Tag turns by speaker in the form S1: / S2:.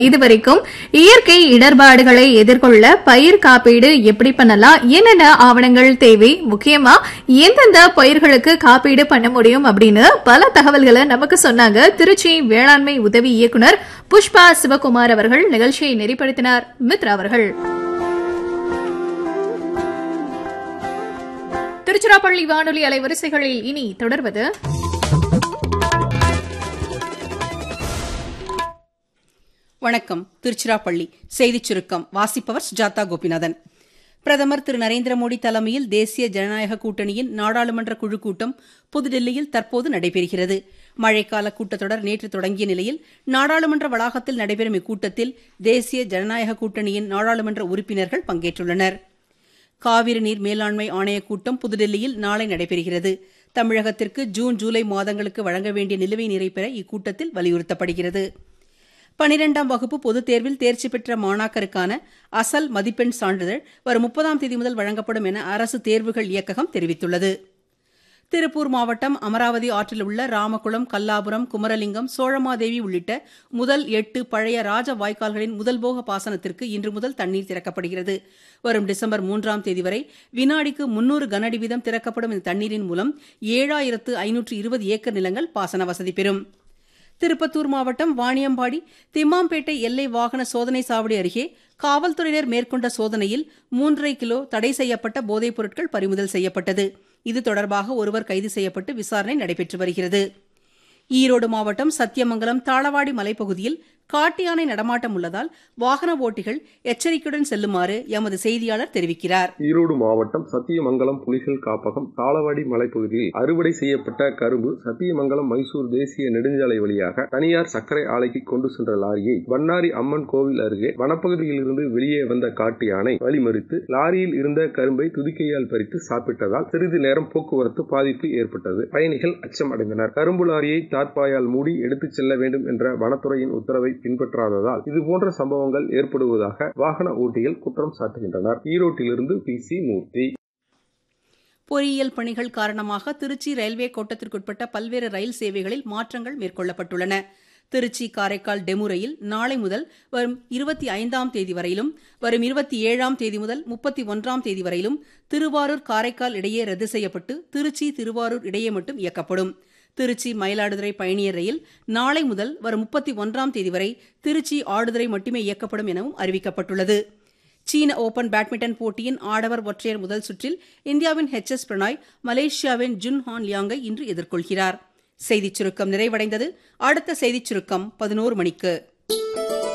S1: இதுவரைக்கும் இயற்கை இடர்பாடுகளை எதிர்கொள்ள பயிர் காப்பீடு எப்படி பண்ணலாம் என்னென்ன ஆவணங்கள் தேவை முக்கியமா எந்தெந்த பயிர்களுக்கு காப்பீடு பண்ண முடியும் அப்படின்னு பல தகவல்களை நமக்கு சொன்னாங்க திருச்சி வேளாண்மை உதவி இயக்குனர் புஷ்பா சிவகுமார் அவர்கள் நிகழ்ச்சியை நெறிப்படுத்தினார் மித்ரா அவர்கள் திருச்சிராப்பள்ளி வானொலி அலைவரிசைகளில் இனி தொடர்வது
S2: வணக்கம் திருச்சிராப்பள்ளி செய்திச் சுருக்கம் வாசிப்பவர் சுஜாதா கோபிநாதன் பிரதமர் திரு நரேந்திர மோடி தலைமையில் தேசிய ஜனநாயக கூட்டணியின் நாடாளுமன்ற குழு கூட்டம் புதுடில்லியில் தற்போது நடைபெறுகிறது மழைக்கால கூட்டத்தொடர் நேற்று தொடங்கிய நிலையில் நாடாளுமன்ற வளாகத்தில் நடைபெறும் இக்கூட்டத்தில் தேசிய ஜனநாயக கூட்டணியின் நாடாளுமன்ற உறுப்பினர்கள் பங்கேற்றுள்ளனர் காவிரி நீர் மேலாண்மை ஆணையக் கூட்டம் புதுடில்லியில் நாளை நடைபெறுகிறது தமிழகத்திற்கு ஜூன் ஜூலை மாதங்களுக்கு வழங்க வேண்டிய நிலுவை நீரை பெற இக்கூட்டத்தில் வலியுறுத்தப்படுகிறது பனிரெண்டாம் வகுப்பு பொதுத் தேர்வில் தேர்ச்சி பெற்ற மாணாக்கருக்கான அசல் மதிப்பெண் சான்றிதழ் வரும் முப்பதாம் தேதி முதல் வழங்கப்படும் என அரசு தேர்வுகள் இயக்ககம் தெரிவித்துள்ளது திருப்பூர் மாவட்டம் அமராவதி ஆற்றில் உள்ள ராமகுளம் கல்லாபுரம் குமரலிங்கம் சோழமாதேவி உள்ளிட்ட முதல் எட்டு பழைய ராஜ வாய்க்கால்களின் முதல் போக பாசனத்திற்கு இன்று முதல் தண்ணீர் திறக்கப்படுகிறது வரும் டிசம்பர் மூன்றாம் தேதி வரை வினாடிக்கு முன்னூறு கனஅடி வீதம் திறக்கப்படும் இந்த தண்ணீரின் மூலம் ஏழாயிரத்து ஐநூற்று இருபது ஏக்கர் நிலங்கள் பாசன வசதி பெறும் திருப்பத்தூர் மாவட்டம் வாணியம்பாடி திம்மாம்பேட்டை எல்லை வாகன சோதனை சாவடி அருகே காவல்துறையினர் மேற்கொண்ட சோதனையில் மூன்றரை கிலோ தடை செய்யப்பட்ட போதைப் பொருட்கள் பறிமுதல் செய்யப்பட்டது இது தொடர்பாக ஒருவர் கைது செய்யப்பட்டு விசாரணை நடைபெற்று வருகிறது ஈரோடு மாவட்டம் சத்தியமங்கலம் தாளவாடி மலைப்பகுதியில் காட்டு யானை நடமாட்டம் உள்ளதால் வாகன ஓட்டிகள் எச்சரிக்கையுடன் செல்லுமாறு எமது செய்தியாளர் தெரிவிக்கிறார்
S3: ஈரோடு மாவட்டம் சத்தியமங்கலம் புலிகள் காப்பகம் தாளவாடி மலைப்பகுதியில் அறுவடை செய்யப்பட்ட கரும்பு சத்தியமங்கலம் மைசூர் தேசிய நெடுஞ்சாலை வழியாக தனியார் சர்க்கரை ஆலைக்கு கொண்டு சென்ற லாரியை வண்ணாரி அம்மன் கோவில் அருகே வனப்பகுதியில் இருந்து வெளியே வந்த காட்டு யானை வழிமறித்து லாரியில் இருந்த கரும்பை துதிக்கையால் பறித்து சாப்பிட்டதால் சிறிது நேரம் போக்குவரத்து பாதிப்பு ஏற்பட்டது பயணிகள் அச்சம் அடைந்தனர் கரும்பு லாரியை தார்பாயால் மூடி எடுத்துச் செல்ல வேண்டும் என்ற வனத்துறையின் உத்தரவை பின்பற்றாததால் இதுபோன்ற சம்பவங்கள் ஏற்படுவதாக வாகன ஓட்டிகள் குற்றம் சாட்டுகின்றனர் ஈரோட்டிலிருந்து பி சி மூர்த்தி
S2: பொறியியல் பணிகள் காரணமாக திருச்சி ரயில்வே கோட்டத்திற்குட்பட்ட பல்வேறு ரயில் சேவைகளில் மாற்றங்கள் மேற்கொள்ளப்பட்டுள்ளன திருச்சி காரைக்கால் டெமு ரயில் நாளை முதல் வரும் இருபத்தி ஐந்தாம் தேதி வரையிலும் வரும் இருபத்தி ஏழாம் தேதி முதல் முப்பத்தி ஒன்றாம் தேதி வரையிலும் திருவாரூர் காரைக்கால் இடையே ரத்து செய்யப்பட்டு திருச்சி திருவாரூர் இடையே மட்டும் இயக்கப்படும் திருச்சி மயிலாடுதுறை பயணியர் ரயில் நாளை முதல் வரும் முப்பத்தி ஒன்றாம் தேதி வரை திருச்சி ஆடுதுறை மட்டுமே இயக்கப்படும் எனவும் அறிவிக்கப்பட்டுள்ளது சீன ஓபன் பேட்மிண்டன் போட்டியின் ஆடவர் ஒற்றையர் முதல் சுற்றில் இந்தியாவின் ஹெச் எஸ் பிரணாய் மலேசியாவின் ஜுன் ஹான் லியாங்கை இன்று எதிர்கொள்கிறார் செய்திச் சுருக்கம் நிறைவடைந்தது அடுத்த செய்திச் சுருக்கம் பதினோரு மணிக்கு